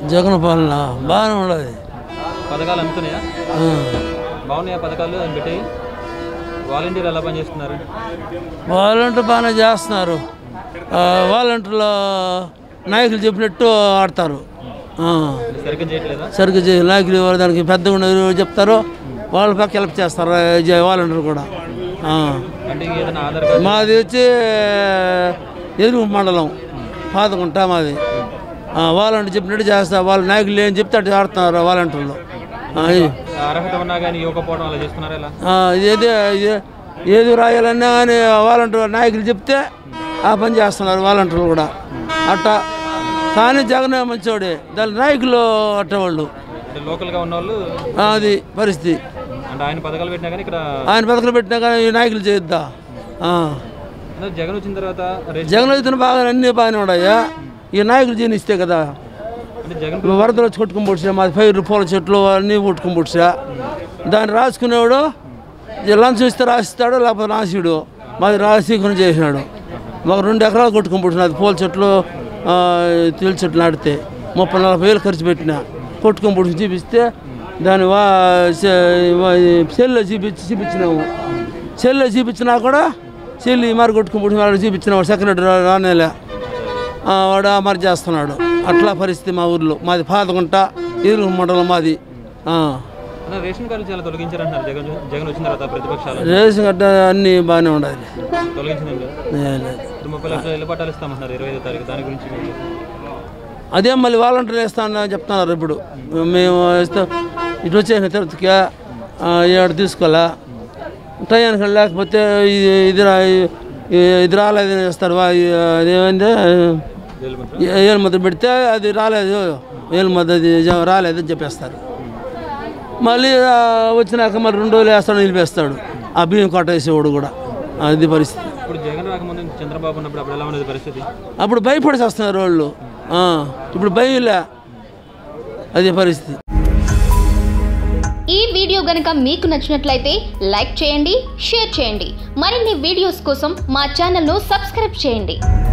జగన్ పాలన బాగానే ఉండదు పథకాలు అందుతున్నాయా బాగున్నాయా పథకాలు అని పెట్టి వాలంటీర్ ఎలా పనిచేస్తున్నారు వాలంటీర్ బాగానే చేస్తున్నారు ఆ, వాలంటీర్లో నాయకులు చెప్పినట్టు ఆడతారు ఆ. సరిగ్గా చేయట్లేదా సరిగ్గా చే- నాయకులు ఎవరు దానికి పెద్దగా ఉన్నది చెప్తారు వాళ్ళ పక్క హెల్ప్ చేస్తారు జ- వాలంటీర్ కూడా ఆ. అంటే ఇంక ఏదైనా ఆధార్ కార్డు మాది వచ్చి ఎరుగు మండలం పాతకుంట మాది ఆ, వాలంటీర్ చెప్పినట్టు చేస్తారు వాళ్ళ నాయకులు ఏం చెప్తే అటు ఆడుతున్నారు వాలంటీర్లు ఆ, ఈ- అర్హత ఉన్నా కానీ ఇవ్వకపోవడం అలా చేస్తున్నారా ఎలా ఆ, ఏది ఏ- ఏది రాయాలన్నా కానీ వాలంటీర్ నాయకులు చెప్తే ఆ పని చేస్తున్నారు వాలంటీర్లు కూడా అట్టా కానీ జగన్ మంచివాడే దాని నాయకులు అట్టవాళ్ళు అంటే లోకల్గా ఉన్న వాళ్ళు ఆ, అది పరిస్థితి అంటే ఆయన పథకాలు పెట్టినా కానీ ఇక్కడ ఆయన పథకాలు పెట్టినా కానీ ఈ నాయకులు చేయొద్దా ఆ. అంటే జగన్ వచ్చిన తర్వాత రేషన్ జగన్ అయితే బాగా అన్నీ బాగానే ఉన్నాయా ఈ నాయకులు జీనిస్తే కదా అంటే జగన్ ఇప్పుడు వరదలు వచ్చి కొట్టుకుని పుడిచా మాది పైరు పూల చెట్లు అన్నీ కొట్టుకుని పుడిచా దాన్ని రాసుకునేవాడు ఈ లంచం ఇస్తే రాసిస్తాడు లేకపోతే రాసిడు మాది రాసీకరణ చేసినాడు మాకు రెండు ఎకరాలు కొట్టుకుని పుట్టినది పూల చెట్లు ఆ, తేలి చెట్లు నాటితే ముప్పై నలభై వేలు ఖర్చు పెట్టిన కొట్టుకుని పుడిచి చూపిస్తే దాని వా సెల్లో చూపించి చూపించినాము సెల్లో చూపించినా కూడా చెల్లి మరి కొట్టుకుని పుట్టిన వాడు చూపించినాము సెక్రటరీ రానేలే ఆ, వాడు ఆ మరి చేస్తున్నాడు అట్లా పరిస్థితి మా ఊర్లో మాది పాతగుంట ఈరుగు మండలం మాది ఆ. అంటే రేషన్ కార్డులు చాలా తొలగించారంటున్నారు జగన్ జగన్ వచ్చిన తర్వాత ప్రతిపక్షాలు రేషన్ గడ్డ అన్నీ బాగానే ఉండాలి తొలగించిందండి ఏ లేదు. ఇప్పుడు ముప్పై లక్షల ఇళ్ళ పట్టాలు ఇస్తామంటున్నారు ఇరవై ఐదో తారీఖు దాని గురించి మీకు అదే మళ్ళీ వాలంటీర్లు వేస్తానని చెప్తున్నారు ఇప్పుడు మేము ఇస్తాం ఇటు వచ్చేసిన తిరుపతికి ఆ, ఏడు తీసుకోవాలా టయానికి లేకపోతే ఇది ఇది రా ఈ- ఇది రాలేదని చేస్తారు వా- ఈ- అదేమైంది జైలు మంత్రి ఏ- ఏలు ముద్ర పెడితే అది రాలేదు ఏలు ముద్ర అది జ- రాలేదని చెప్పేస్తారు మళ్ళీ ఆ, వచ్చినాక మరి రెండు రోజులు వేస్తాడు నిలిపేస్తాడు ఆ బియ్యం కొట్ట వేసేవాడు కూడా అది పరిస్థితి ఇప్పుడు జగన్ రాకముందు చంద్రబాబు ఉన్నప్పుడు అప్పుడు ఎలా ఉండేది పరిస్థితి అప్పుడు భయపడి వస్తున్నారు వాళ్ళు ఆ, ఇప్పుడు భయంలే అదే పరిస్థితి ఈ వీడియో గనక మీకు నచ్చినట్లయితే లైక్ చేయండి షేర్ చేయండి మరిన్ని వీడియోస్ కోసం మా ఛానల్ను సబ్స్క్రైబ్ చేయండి